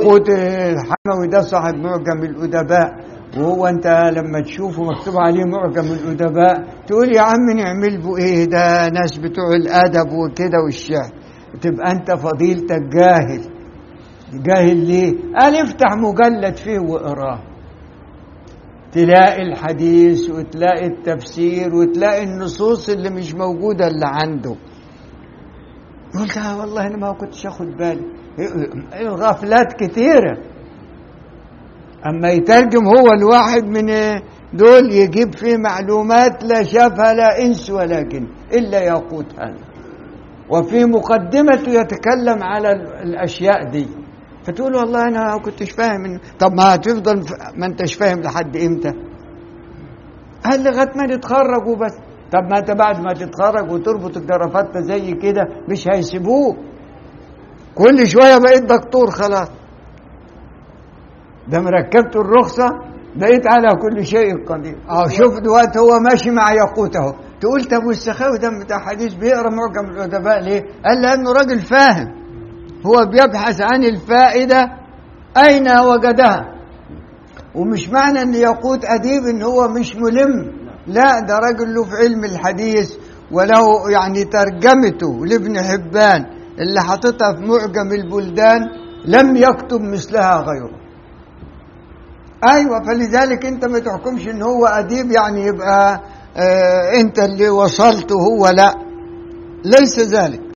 ياقوت الحموي ده صاحب معجم الأدباء وهو أنت لما تشوفه مكتوب عليه معجم الأدباء تقول يا عم نعمل به إيه ده ناس بتوع الأدب وكده والشعر تبقى أنت فضيلتك جاهل جاهل ليه؟ قال افتح مجلد فيه واقراه تلاقي الحديث وتلاقي التفسير وتلاقي النصوص اللي مش موجودة اللي عنده يقول لا والله أنا ما كنتش أخد بالي غفلات كثيرة أما يترجم هو الواحد من دول يجيب فيه معلومات لا شافها لا إنس ولا جن إلا ياقوت هذا وفي مقدمته يتكلم على الأشياء دي فتقول والله أنا ما كنتش فاهم طب ما هتفضل ما أنتش فاهم لحد إمتى قال لغاية ما نتخرج وبس طب ما أنت بعد ما تتخرج وتربط الجرافات زي كده مش هيسيبوك كل شوية بقيت دكتور خلاص ده مركبت الرخصة بقيت على كل شيء قدير اه شوف دلوقتي هو ماشي مع ياقوت اهو تقول طب والسخاوي ده بتاع حديث بيقرا معجم الادباء ليه؟ قال لانه راجل فاهم هو بيبحث عن الفائده اين وجدها ومش معنى ان ياقوت اديب ان هو مش ملم لا ده راجل له في علم الحديث وله يعني ترجمته لابن حبان اللي حاططها في معجم البلدان لم يكتب مثلها غيره ايوه فلذلك انت ما تحكمش ان هو اديب يعني يبقى آه انت اللي وصلت وهو لا ليس ذلك